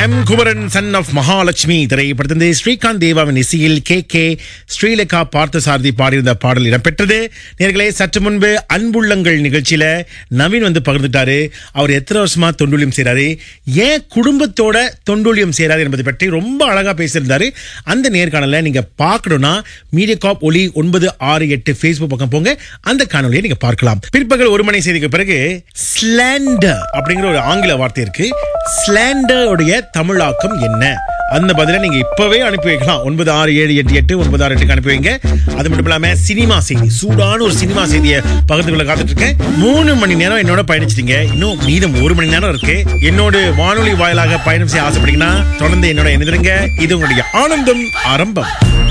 M Kumaran son of Mahalakshmi திரைப்படத்திலிருந்து ஸ்ரீகாந்த் தேவாவின் இசையில் கே கே ஸ்ரீலேகா பார்த்தசாரதி பாடியிருந்த பாடல் இடம்பெற்றது நேர்களே சற்று முன்பு அன்புள்ளங்கள் நிகழ்ச்சியில நவீன் வந்து பகிர்ந்துட்டாரு அவர் எத்தனை வருஷமா தொண்டுலியம் செய்றாரு ஏன் குடும்பத்தோட தொண்டுலியம் செய்றாரு என்பதை பற்றி ரொம்ப அழகா பேசியிருந்தாரு அந்த நேர்காணல நீங்க பார்க்கணும்னா மீடியா காப் ஒலி ஒன்பது ஆறு எட்டு ஃபேஸ்புக் பக்கம் போங்க அந்த காணொலியை நீங்க பார்க்கலாம் பிற்பகல் ஒரு மணி செய்திக்கு பிறகு ஸ்லாண்டர் அப்படிங்கிற ஒரு ஆங்கில வார்த்தை இருக்கு ஸ்லாண்டர் உடைய தமிழாக்கம் என்ன அந்த பதிலை நீங்க இப்பவே அனுப்பி வைக்கலாம் ஒன்பது ஆறு ஏழு எட்டு எட்டு ஒன்பது ஆறு எட்டுக்கு அனுப்பி வைங்க அது மட்டும் இல்லாம சினிமா செய்தி சூடான ஒரு சினிமா செய்தியை பகிர்ந்து கொள்ள காத்துட்டு இருக்கேன் மூணு மணி நேரம் என்னோட பயணிச்சிட்டீங்க இன்னும் மீதம் ஒரு மணி நேரம் இருக்கு என்னோட வானொலி வாயிலாக பயணம் செய்ய ஆசைப்பட்டீங்கன்னா தொடர்ந்து என்னோட இணைந்திருங்க இது உங்களுடைய ஆனந்தம் ஆரம்பம்